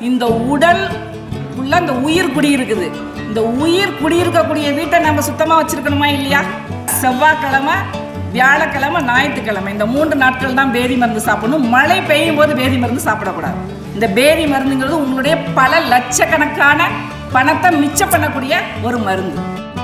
இந்த உடல் உள்ள இந்த உயிர் குடியிருக்குது இந்த உயிர் குடியிருக்கக்கூடிய வீட்டை நம்ம சுத்தமாக வச்சிருக்கணுமா இல்லையா செவ்வாய்க்கிழமை வியாழக்கிழமை ஞாயிற்றுக்கிழமை இந்த மூன்று நாட்கள் தான் பேதி மருந்து சாப்பிடணும் மழை பெய்யும் போது பேதி மருந்து சாப்பிடக்கூடாது இந்த பேதி மருந்துங்கிறது உங்களுடைய பல லட்சக்கணக்கான பணத்தை மிச்சம் பண்ணக்கூடிய ஒரு மருந்து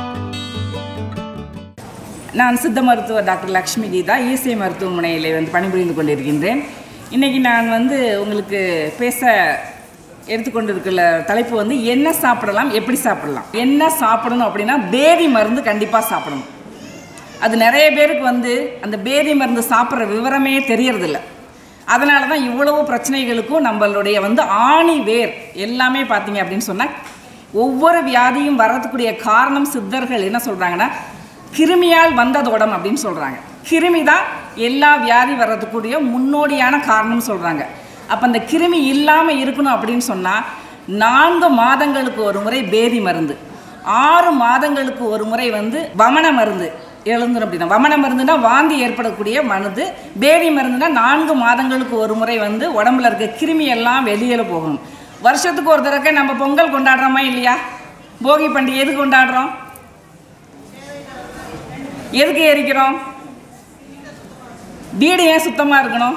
நான் சித்த மருத்துவர் டாக்டர் லக்ஷ்மி கீதா இஎஸ்ஐ மருத்துவமனையில் வந்து பணிபுரிந்து கொண்டிருக்கின்றேன் இன்றைக்கி நான் வந்து உங்களுக்கு பேச எடுத்துக்கொண்டிருக்கிற தலைப்பு வந்து என்ன சாப்பிடலாம் எப்படி சாப்பிடலாம் என்ன சாப்பிடணும் அப்படின்னா பேதி மருந்து கண்டிப்பாக சாப்பிடணும் அது நிறைய பேருக்கு வந்து அந்த பேதி மருந்து சாப்பிட்ற விவரமே தெரியறதில்ல அதனால தான் இவ்வளவு பிரச்சனைகளுக்கும் நம்மளுடைய வந்து ஆணி வேர் எல்லாமே பார்த்தீங்க அப்படின்னு சொன்னால் ஒவ்வொரு வியாதியும் வர்றதுக்குரிய காரணம் சித்தர்கள் என்ன சொல்கிறாங்கன்னா கிருமியால் வந்ததோடம் அப்படின்னு சொல்கிறாங்க கிருமி தான் எல்லா வியாதி வர்றதுக்குரிய முன்னோடியான காரணம் சொல்கிறாங்க அப்போ அந்த கிருமி இல்லாமல் இருக்கணும் அப்படின்னு சொன்னால் நான்கு மாதங்களுக்கு ஒரு முறை பேதி மருந்து ஆறு மாதங்களுக்கு ஒரு முறை வந்து வமன மருந்து எழுந்துரும் அப்படின்னா வமன மருந்துனா வாந்தி ஏற்படக்கூடிய மருந்து பேதி மருந்துனா நான்கு மாதங்களுக்கு ஒரு முறை வந்து உடம்புல இருக்க கிருமி எல்லாம் வெளியில் போகணும் வருஷத்துக்கு ஒரு தடவை நம்ம பொங்கல் கொண்டாடுறோமா இல்லையா போகி பண்டிகை எதுக்கு கொண்டாடுறோம் எதுக்கு எரிக்கிறோம் வீடு ஏன் சுத்தமாக இருக்கணும்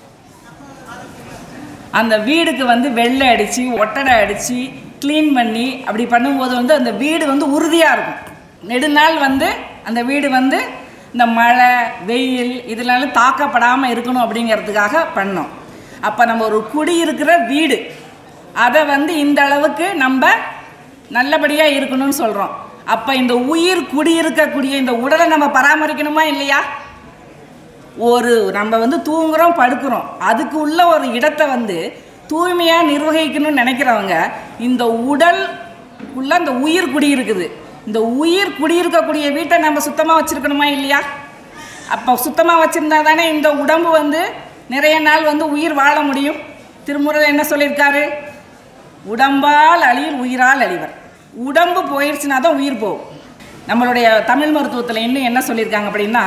அந்த வீடுக்கு வந்து வெள்ளை அடித்து ஒட்டடை அடித்து க்ளீன் பண்ணி அப்படி பண்ணும்போது வந்து அந்த வீடு வந்து உறுதியாக இருக்கும் நெடுநாள் வந்து அந்த வீடு வந்து இந்த மழை வெயில் இதனால தாக்கப்படாமல் இருக்கணும் அப்படிங்கிறதுக்காக பண்ணோம் அப்போ நம்ம ஒரு குடியிருக்கிற வீடு அதை வந்து இந்த அளவுக்கு நம்ம நல்லபடியாக இருக்கணும்னு சொல்கிறோம் அப்போ இந்த உயிர் குடியிருக்கக்கூடிய இந்த உடலை நம்ம பராமரிக்கணுமா இல்லையா ஒரு நம்ம வந்து தூங்குறோம் படுக்கிறோம் அதுக்கு உள்ள ஒரு இடத்தை வந்து தூய்மையாக நிர்வகிக்கணும்னு நினைக்கிறவங்க இந்த உடல் உள்ள அந்த உயிர் குடியிருக்குது இந்த உயிர் குடியிருக்கக்கூடிய வீட்டை நம்ம சுத்தமாக வச்சுருக்கணுமா இல்லையா அப்போ சுத்தமாக வச்சுருந்தா தானே இந்த உடம்பு வந்து நிறைய நாள் வந்து உயிர் வாழ முடியும் திருமுறை என்ன சொல்லியிருக்காரு உடம்பால் அழியில் உயிரால் அழிவர் உடம்பு போயிடுச்சுனா தான் உயிர் போகும் நம்மளுடைய தமிழ் மருத்துவத்தில் இன்னும் என்ன சொல்லியிருக்காங்க அப்படின்னா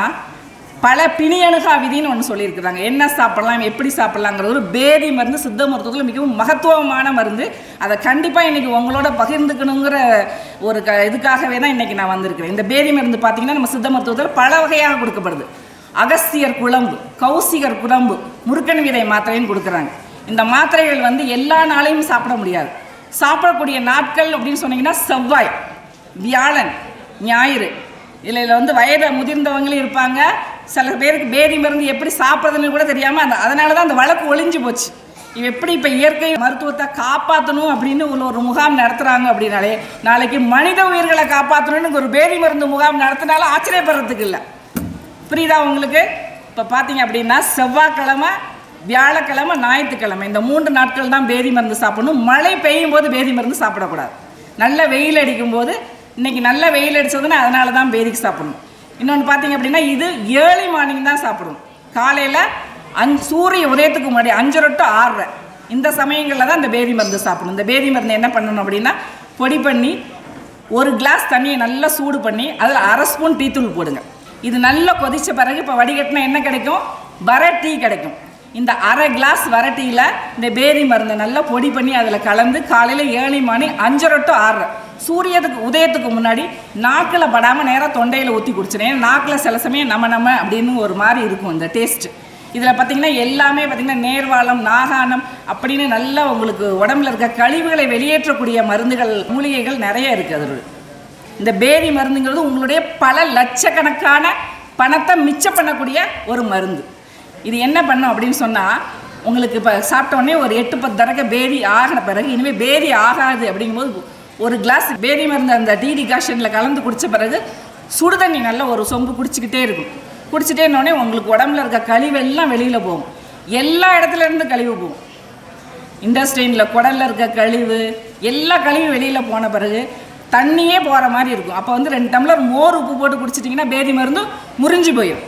பல பிணியணுகா விதின்னு ஒன்று சொல்லியிருக்கிறாங்க என்ன சாப்பிடலாம் எப்படி சாப்பிடலாங்கிறது ஒரு பேதி மருந்து சித்த மருத்துவத்தில் மிகவும் மகத்துவமான மருந்து அதை கண்டிப்பாக இன்றைக்கி உங்களோட பகிர்ந்துக்கணுங்கிற ஒரு க இதுக்காகவே தான் இன்றைக்கி நான் வந்திருக்கிறேன் இந்த பேதி மருந்து பார்த்திங்கன்னா நம்ம சித்த மருத்துவத்தில் பல வகையாக கொடுக்கப்படுது அகஸ்தியர் குழம்பு கௌசிகர் குழம்பு முருக்கன் விதை மாத்திரைன்னு கொடுக்குறாங்க இந்த மாத்திரைகள் வந்து எல்லா நாளையும் சாப்பிட முடியாது சாப்பிடக்கூடிய நாட்கள் அப்படின்னு சொன்னீங்கன்னா செவ்வாய் வியாழன் ஞாயிறு இதில் வந்து வயது முதிர்ந்தவங்களும் இருப்பாங்க சில பேருக்கு பேதி மருந்து எப்படி சாப்பிட்றதுன்னு கூட தெரியாமல் அந்த அதனால தான் அந்த வழக்கு ஒளிஞ்சு போச்சு இவ எப்படி இப்போ இயற்கை மருத்துவத்தை காப்பாற்றணும் அப்படின்னு உள்ள ஒரு முகாம் நடத்துகிறாங்க அப்படின்னாலே நாளைக்கு மனித உயிர்களை காப்பாற்றணும்னு ஒரு பேதி மருந்து முகாம் நடத்தினாலும் ஆச்சரியப்படுறதுக்கு இல்லை புரியுதா உங்களுக்கு இப்போ பார்த்தீங்க அப்படின்னா செவ்வாய்க்கிழமை வியாழக்கிழமை ஞாயிற்றுக்கிழமை இந்த மூன்று நாட்கள் தான் பேதி மருந்து சாப்பிடணும் மழை பெய்யும் போது பேதி மருந்து சாப்பிடக்கூடாது நல்ல வெயில் அடிக்கும் போது இன்னைக்கு நல்ல வெயில் அடிச்சதுன்னா அதனால தான் பேதிக்கு சாப்பிடணும் இன்னொன்று பார்த்தீங்க அப்படின்னா இது ஏர்லி மார்னிங் தான் சாப்பிடணும் காலையில் அஞ்சு சூரிய உதயத்துக்கு முன்னாடி அஞ்சரை டு ஆறரை இந்த சமயங்களில் தான் இந்த பேதி மருந்து சாப்பிடணும் இந்த பேதி மருந்து என்ன பண்ணணும் அப்படின்னா பொடி பண்ணி ஒரு கிளாஸ் தண்ணியை நல்லா சூடு பண்ணி அதில் அரை ஸ்பூன் டீத்தூள் போடுங்க இது நல்லா கொதிச்ச பிறகு இப்போ வடிகட்டினா என்ன கிடைக்கும் வர டீ கிடைக்கும் இந்த அரை கிளாஸ் வர டீயில் இந்த பேதி மருந்தை நல்லா பொடி பண்ணி அதில் கலந்து காலையில் ஏழு மணி அஞ்சரை டு ஆறரை சூரியத்துக்கு உதயத்துக்கு முன்னாடி நாக்கில் படாமல் நேராக தொண்டையில் ஊற்றி குடிச்சிடும் ஏன்னா நாக்கில் சில சமயம் நம்ம நம்ம அப்படின்னு ஒரு மாதிரி இருக்கும் இந்த டேஸ்ட்டு இதில் பார்த்தீங்கன்னா எல்லாமே பார்த்தீங்கன்னா நேர்வாளம் நாகானம் அப்படின்னு நல்லா உங்களுக்கு உடம்புல இருக்க கழிவுகளை வெளியேற்றக்கூடிய மருந்துகள் மூலிகைகள் நிறைய இருக்குது அதில் இந்த பேதி மருந்துங்கிறது உங்களுடைய பல லட்சக்கணக்கான பணத்தை மிச்சம் பண்ணக்கூடிய ஒரு மருந்து இது என்ன பண்ணும் அப்படின்னு சொன்னால் உங்களுக்கு இப்போ சாப்பிட்ட உடனே ஒரு எட்டு பத்து தடவை பேதி ஆகின பிறகு இனிமேல் பேதி ஆகாது அப்படிங்கும்போது ஒரு கிளாஸ் பேதி மருந்து அந்த டீ டிகாஷனில் கலந்து குடித்த பிறகு சுடு தண்ணி நல்லா ஒரு சொம்பு குடிச்சிக்கிட்டே இருக்கும் குடிச்சிட்டே இருந்தோடனே உங்களுக்கு உடம்புல இருக்க கழிவெல்லாம் வெளியில் போகும் எல்லா இடத்துல இருந்து கழிவு போகும் இண்டஸ்ட்ரெயினில் குடல்ல இருக்க கழிவு எல்லா கழிவும் வெளியில் போன பிறகு தண்ணியே போகிற மாதிரி இருக்கும் அப்போ வந்து ரெண்டு டம்ளர் மோர் உப்பு போட்டு குடிச்சிட்டிங்கன்னா பேதி மருந்து முறிஞ்சு போயிடும்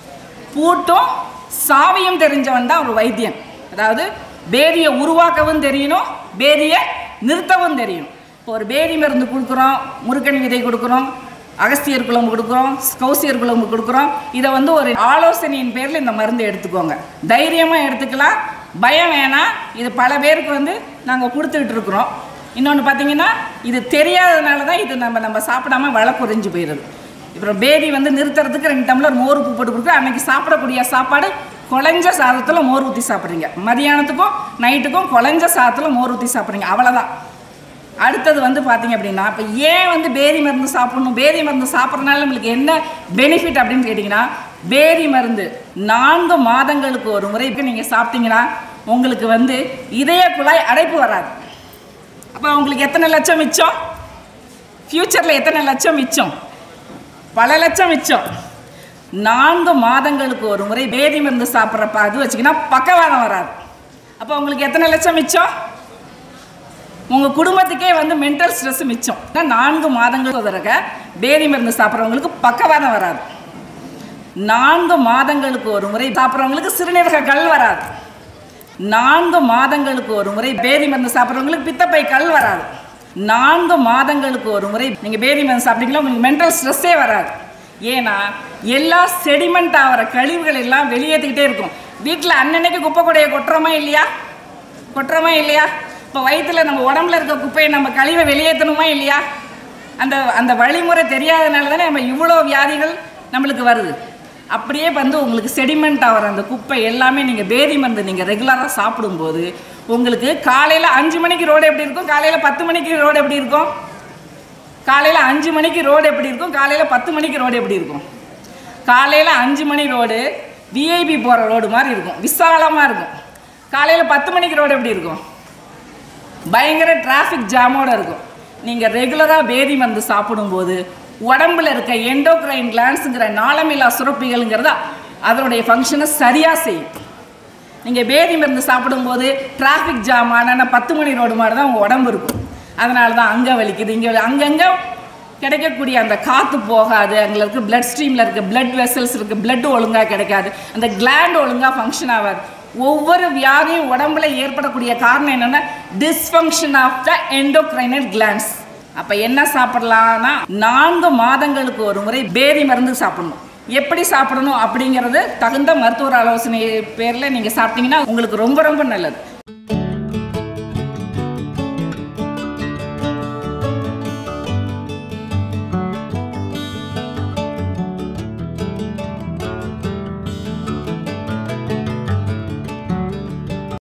பூட்டும் சாவியும் தெரிஞ்சவன் தான் ஒரு வைத்தியன் அதாவது பேதியை உருவாக்கவும் தெரியணும் பேதியை நிறுத்தவும் தெரியணும் இப்போ ஒரு பேதி மருந்து கொடுக்குறோம் முருக்கன் விதை கொடுக்குறோம் அகஸ்தியர் குழம்பு கொடுக்குறோம் கௌசியர் குழம்பு கொடுக்குறோம் இதை வந்து ஒரு ஆலோசனையின் பேரில் இந்த மருந்து எடுத்துக்கோங்க தைரியமாக எடுத்துக்கலாம் பயம் வேணாம் இது பல பேருக்கு வந்து நாங்கள் கொடுத்துட்டு இருக்கிறோம் இன்னொன்று பார்த்தீங்கன்னா இது தெரியாததுனால தான் இது நம்ம நம்ம சாப்பிடாம விலை குறைஞ்சு போயிடுது அப்புறம் பேதி வந்து நிறுத்துறதுக்கு ரெண்டு டம்ளர் மோர் உப்பு போட்டு கொடுக்குறோம் அன்னைக்கு சாப்பிடக்கூடிய சாப்பாடு குழஞ்ச சாதத்தில் மோர் ஊற்றி சாப்பிட்றீங்க மதியானத்துக்கும் நைட்டுக்கும் குழஞ்ச சாதத்தில் மோர் ஊற்றி சாப்பிட்றீங்க அவ்வளோதான் அடுத்தது வந்து பார்த்தீங்க அப்படின்னா இப்போ ஏன் வந்து பேதி மருந்து சாப்பிடணும் பேதி மருந்து சாப்பிட்றதுனால நம்மளுக்கு என்ன பெனிஃபிட் அப்படின்னு கேட்டிங்கன்னா பேதி மருந்து நான்கு மாதங்களுக்கு ஒரு முறைக்கு நீங்கள் சாப்பிட்டீங்கன்னா உங்களுக்கு வந்து இதய குழாய் அடைப்பு வராது அப்போ உங்களுக்கு எத்தனை லட்சம் மிச்சம் ஃப்யூச்சரில் எத்தனை லட்சம் மிச்சம் பல லட்சம் மிச்சம் நான்கு மாதங்களுக்கு ஒரு முறை பேதி மருந்து சாப்பிட்றப்ப அது வச்சிங்கன்னா பக்கவாதம் வராது அப்போ உங்களுக்கு எத்தனை லட்சம் மிச்சம் உங்கள் குடும்பத்துக்கே வந்து மென்டல் ஸ்ட்ரெஸ் மிச்சம் ஏன்னா நான்கு மாதங்களுக்கு ஒரு தடவை பேதி மருந்து சாப்பிட்றவங்களுக்கு பக்கவாதம் வராது நான்கு மாதங்களுக்கு ஒரு முறை சாப்பிட்றவங்களுக்கு சிறுநீரக கல் வராது நான்கு மாதங்களுக்கு ஒரு முறை பேதி மருந்து சாப்பிட்றவங்களுக்கு பித்தப்பை கல் வராது நான்கு மாதங்களுக்கு ஒரு முறை நீங்கள் பேதி மருந்து சாப்பிட்டீங்களா உங்களுக்கு மென்டல் ஸ்ட்ரெஸ்ஸே வராது ஏன்னா எல்லா செடிமெண்ட் ஆகிற கழிவுகள் எல்லாம் வெளியேற்றிக்கிட்டே இருக்கும் வீட்டில் அன்னன்னைக்கு குப்பை கூடைய கொட்டுறோமா இல்லையா கொட்டுறோமா இல்லையா இப்போ வயிற்றுல நம்ம உடம்புல இருக்க குப்பையை நம்ம கழிவை வெளியேற்றணுமா இல்லையா அந்த அந்த வழிமுறை தெரியாதனால தானே நம்ம இவ்வளோ வியாதிகள் நம்மளுக்கு வருது அப்படியே வந்து உங்களுக்கு செடிமெண்ட் ஆகிற அந்த குப்பை எல்லாமே நீங்கள் பேதி மருந்து நீங்கள் ரெகுலராக சாப்பிடும்போது உங்களுக்கு காலையில் அஞ்சு மணிக்கு ரோடு எப்படி இருக்கும் காலையில் பத்து மணிக்கு ரோடு எப்படி இருக்கும் காலையில் அஞ்சு மணிக்கு ரோடு எப்படி இருக்கும் காலையில் பத்து மணிக்கு ரோடு எப்படி இருக்கும் காலையில் அஞ்சு மணி ரோடு விஐபி போகிற ரோடு மாதிரி இருக்கும் விசாலமாக இருக்கும் காலையில் பத்து மணிக்கு ரோடு எப்படி இருக்கும் பயங்கர டிராஃபிக் ஜாமோட இருக்கும் நீங்கள் ரெகுலராக பேதி மருந்து சாப்பிடும்போது உடம்புல இருக்க எண்டோக்ரைன் கிளான்ஸுங்கிற நாளமில்லா சுரப்பிகள்ங்கிறத அதனுடைய ஃபங்க்ஷனை சரியாக செய்யும் நீங்கள் பேதி மருந்து சாப்பிடும்போது டிராஃபிக் ஜாம் ஆனால் பத்து மணி ரோடு மாதிரி தான் உங்கள் உடம்பு இருக்கும் அதனால தான் அங்கே வலிக்குது இங்கே அங்கங்கே கிடைக்கக்கூடிய அந்த காற்று போகாது அங்கே இருக்க பிளட் ஸ்ட்ரீமில் இருக்க பிளட் வெசல்ஸ் இருக்குது பிளட் ஒழுங்காக கிடைக்காது அந்த கிளாண்ட் ஒழுங்காக ஃபங்க்ஷன் ஆகாது ஒவ்வொரு வியாதியும் உடம்புல ஏற்படக்கூடிய காரணம் என்னென்னா dysfunction of the endocrinal glands அப்போ என்ன சாப்பிடலாம்னா நான்கு மாதங்களுக்கு ஒரு முறை பேதி மருந்து சாப்பிடணும் எப்படி சாப்பிடணும் அப்படிங்கிறது தகுந்த மருத்துவர் ஆலோசனை பேரில் நீங்கள் சாப்பிட்டீங்கன்னா உங்களுக்கு ரொம்ப ரொம்ப நல்லது